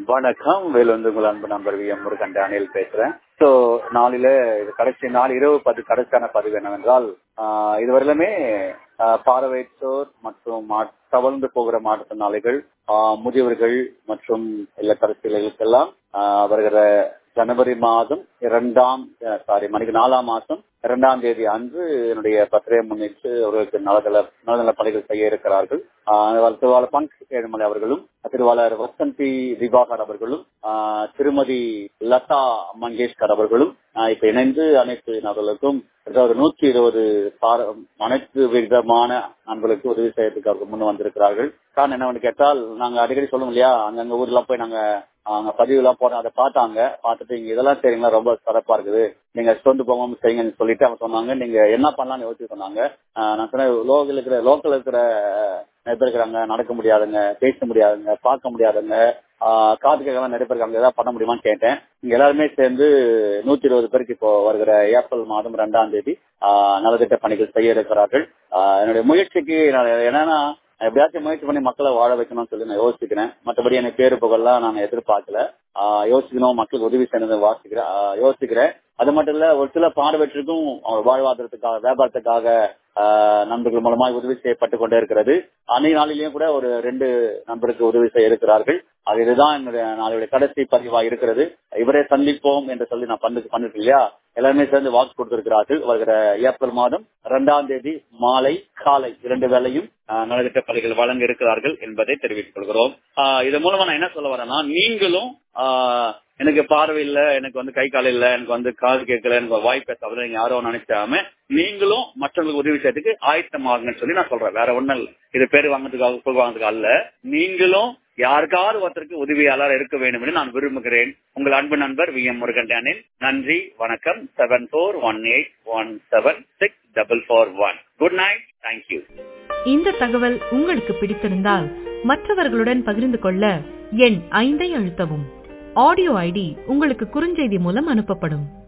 வணக்கம் வேலுந்து உங்கள் அன்பு நண்பர் வி எம் முருகன் டேனியல் பேசுறேன் ஸோ நாளில இது கடைசி நாள் இரவு பது கடைசியான பதிவு என்னவென்றால் ஆஹ் இதுவரையிலுமே ஆஹ் பார்வையற்றோர் மற்றும் மா- தவழ்ந்து போகிற மாற்றுத்திறனாளிகள் ஆஹ் முதியவர்கள் மற்றும் இல்லத்தரசிகளுக்கெல்லாம் ஆஹ் வருகிற ஜனவரி மாதம் இரண்டாம் சாரி மணிக்கு நாலாம் மாசம் இரண்டாம் தேதி அன்று என்னுடைய பத்திரையை முன்னிட்டு அவர்களுக்கு நலநல நலநல பணிகள் செய்ய இருக்கிறார்கள் ஆஹ் திருவாளர் பங்க் ஏழுமலை அவர்களும் திருவாளர் வசந்தி திவாகர் அவர்களும் ஆஹ் திருமதி லதா மங்கேஷ்கர் அவர்களும் ஆஹ் இப்ப இணைந்து அனைத்து நபர்களுக்கும் அதாவது நூற்றி இருபது சார- அனைத்து விதமான நண்பர்களுக்கு உதவி செய்யறதுக்கு அவர்கள் முன் வந்திருக்கிறார்கள் காரணம் என்னவென்று கேட்டால் நாங்க அடிக்கடி சொல்லுவோம் இல்லையா அங்கங்க ஊர்லாம் போய் நாங்க அங்க பதிவு எல்லாம் போறோம் அதை பார்த்தாங்க பார்த்துட்டு இங்க இதெல்லாம் செய்றீங்களா ரொம்ப சிறப்பா இருக்குது நீங்க சொந்து போகாம செய்யுங்கன்னு சொல்லிட்டு அவங்க சொன்னாங்க நீங்க என்ன பண்ணலாம்னு யோசிச்சு சொன்னாங்க ஆஹ் நான் சொன்னேன் லோக்கல் இருக்கிற லோக்கல் இருக்கிற நிறைய பேர் இருக்கிறாங்க நடக்க முடியாதுங்க பேச முடியாதுங்க பார்க்க முடியாதுங்க ஆஹ் காது கேட்கலாம் நிறைய பேர் இருக்காங்க ஏதாவது பண்ண முடியுமான்னு கேட்டேன் இங்க எல்லாருமே சேர்ந்து நூத்தி இருபது பேருக்கு இப்போ வருகிற ஏப்ரல் மாதம் ரெண்டாம் தேதி ஆஹ் நலத்திட்ட பணிகள் செய்ய இருக்கிறார்கள் ஆஹ் என்னுடைய முயற்சிக்கு நான் என்னன்னா எப்படியாச்சும் முயற்சி பண்ணி மக்களை வாழ வைக்கணும்னு சொல்லி நான் யோசிக்கிறேன் மற்றபடி எனக்கு பேரு புகழ்லாம் நான் எதிர்பார்க்கல ஆஹ் யோசிக்கணும் மக்களுக்கு உதவி செய்யணும் வாசிக்கிறேன் ஆஹ் யோசிக்கிறேன் அது மட்டும் இல்ல ஒரு சில பார்வையற்றுக்கும் அவங்க வாழ்வாதாரத்துக்காக வியாபாரத்துக்காக ஆஹ் நண்பர்கள் மூலமாக உதவி செய்யப்பட்டு கொண்டே இருக்கிறது அன்னைய நாளிலேயும் கூட ஒரு ரெண்டு நண்பருக்கு உதவி செய்ய இருக்கிறார்கள் அது இதுதான் என்னுடைய நாளுடைய கடைசி பதிவா இருக்கிறது இவரை சந்திப்போம் என்று சொல்லி நான் பண்ணு பண்ணிருக்கேன் இல்லையா எல்லாருமே சேர்ந்து வாக்கு கொடுத்திருக்கிறார்கள் வருகிற ஏப்ரல் மாதம் இரண்டாம் தேதி மாலை காலை இரண்டு வேளையும் ஆஹ், நலத்திட்ட பள்ளிகள் வழங்க இருக்கிறார்கள் என்பதை தெரிவித்துக் கொள்கிறோம் ஆஹ், இதன் மூலமா நான் என்ன சொல்ல வரேன்னா நீங்களும் ஆஹ், எனக்கு பார்வை இல்ல எனக்கு வந்து கை கால் இல்ல எனக்கு வந்து காது கேட்கல எனக்கு வாய் பேச அப்படின்னு நீங்க யாரோ நினைச்சாம நீங்களும் மற்றவங்களுக்கு உதவி செய்யறதுக்கு ஆயத்தமாகுங்கன்னு சொல்லி நான் சொல்றேன் வேற ஒண்ணும் இல்ல இது பேர் வாங்குறதுக்காக புகழ் வாங்குறதுக்கு அல்ல நீங்களும் யாருக்காவது ஒருத்தருக்கு உதவியாளர் இருக்க வேண்டும் என்று நான் விரும்புகிறேன் உங்கள் அன்பு நண்பர் வி எம் முருகன் டேனில் நன்றி வணக்கம் seven four one eight one seven six double four one good night thank you இந்த தகவல் உங்களுக்கு பிடித்திருந்தால் மற்றவர்களுடன் பகிர்ந்து கொள்ள எண் ஐந்தை அழுத்தவும் ஆடியோ ஐடி உங்களுக்கு குறுஞ்செய்தி மூலம் அனுப்பப்படும்